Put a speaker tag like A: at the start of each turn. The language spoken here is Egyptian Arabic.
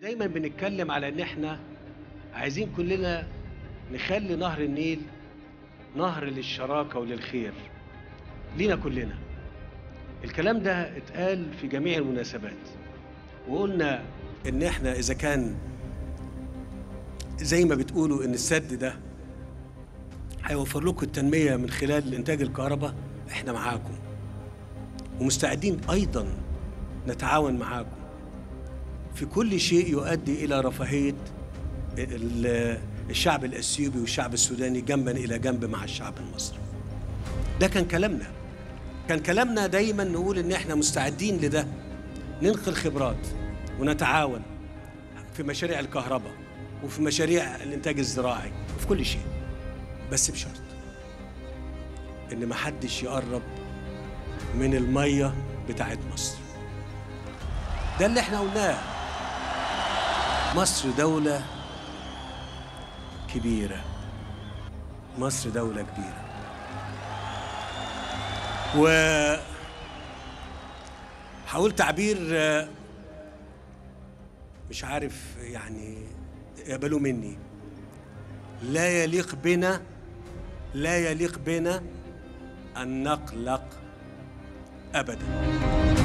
A: دايما بنتكلم على ان احنا عايزين كلنا نخلي نهر النيل نهر للشراكه وللخير لينا كلنا الكلام ده اتقال في جميع المناسبات وقلنا ان احنا اذا كان زي ما بتقولوا ان السد ده هيوفر لكم التنميه من خلال انتاج الكهرباء احنا معاكم ومستعدين ايضا نتعاون معاكم في كل شيء يؤدي الى رفاهيه ال- الشعب الاثيوبي والشعب السوداني جنبا الى جنب مع الشعب المصري. ده كان كلامنا. كان كلامنا دايما نقول ان احنا مستعدين لده ننقل خبرات ونتعاون في مشاريع الكهرباء وفي مشاريع الانتاج الزراعي وفي كل شيء بس بشرط ان ما حدش يقرب من الميه بتاعت مصر ده اللي احنا قلناه مصر دولة كبيرة مصر دولة كبيرة و حاول تعبير آه، مش عارف يعني يقبلوا مني لا يليق بنا لا يليق بنا أن نقلق أبداً